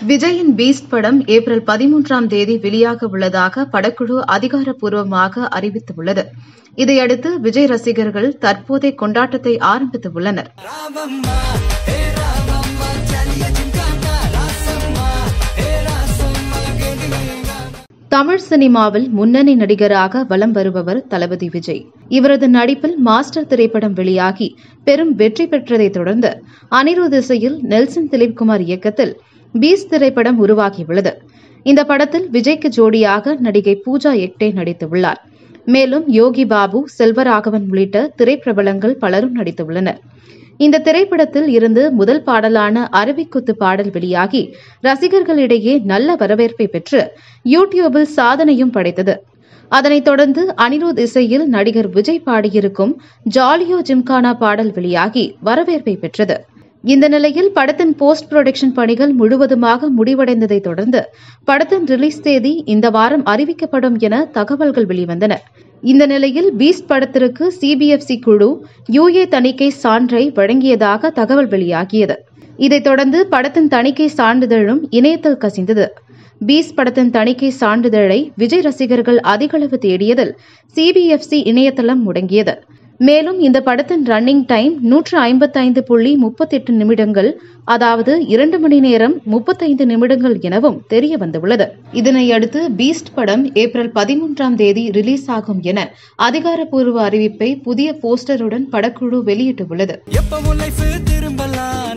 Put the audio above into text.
விஜயின் பீஸ்ட் படம் ஏப்ரல் பதிமூன்றாம் தேதி வெளியாக உள்ளதாக படக்குழு அதிகாரப்பூர்வமாக அறிவித்துள்ளது இதையடுத்து விஜய் ரசிகர்கள் தற்போதே கொண்டாட்டத்தை ஆரம்பித்துள்ளனர் రామమ్మ హే రామమ్మ చలియ చింకాన రాసమ్మ హే రాసమ్మ గెలిగా தமிழ் சினிமாவில் முன்னணி நடிகராக வலம் வருபவர் தளபதி விஜய் இவரது நடிப்பில் மாஸ்டர் திரைப்படம் வெளியாகி பெரும் வெற்றி பெற்றதைத் தொடர்ந்து அனிருத் இசையில் நெல்சன் திலீப்குமார் இயக்கத்தில் பீஸ் திரைப்படம் உருவாகியுள்ளது இந்த படத்தில் விஜய்க்கு ஜோடியாக நடிகை பூஜா எக்டே நடித்துள்ளார் மேலும் யோகி பாபு செல்வராகவன் உள்ளிட்ட திரைப்பிரபலங்கள் பலரும் நடித்துள்ளனர் இந்த திரைப்படத்தில் இருந்து முதல் பாடலான அரபிக்குத்து பாடல் வெளியாகி ரசிகர்களிடையே நல்ல வரவேற்பை பெற்று யூடியூபில் சாதனையும் படைத்தது அதனைத் தொடர்ந்து அனிருத் இசையில் நடிகர் விஜய் பாடியிருக்கும் ஜாலியோ ஜிம்கானா பாடல் வெளியாகி வரவேற்பை பெற்றது இந்த நிலையில் படத்தின் போஸ்ட் புரொடக்ஷன் பணிகள் முழுவதுமாக முடிவடைந்ததைத் தொடர்ந்து படத்தின் ரிலீஸ் தேதி இந்த வாரம் அறிவிக்கப்படும் என தகவல்கள் வெளிவந்தன இந்த நிலையில் பீஸ்ட் படத்திற்கு சிபிஎஃப்சி குழு யுஏ தணிக்கை சான்றை வழங்கியதாக தகவல் வெளியாகியது இதைத் தொடர்ந்து படத்தின் தணிக்கை சான்றிதழும் இணையத்தில் கசிந்தது பீஸ் படத்தின் தணிக்கை சான்றிதழை விஜய் ரசிகர்கள் அதிகளவு தேடியதில் சிபிஎஃப்சி இணையதளம் முடங்கியது மேலும் இந்த படத்தின் ரன்னிங் டைம் நூற்று ஐம்பத்தைந்து புள்ளி முப்பத்தெட்டு நிமிடங்கள் அதாவது இரண்டு மணி நேரம் முப்பத்தைந்து நிமிடங்கள் எனவும் தெரிய வந்துள்ளது இதனையடுத்து பீஸ்ட் படம் ஏப்ரல் பதிமூன்றாம் தேதி ரிலீஸ் ஆகும் என அதிகாரப்பூர்வ அறிவிப்பை புதிய போஸ்டருடன் படக்குழு வெளியிட்டுள்ளது எப்பவும் லைஃப் திரும்பலாம்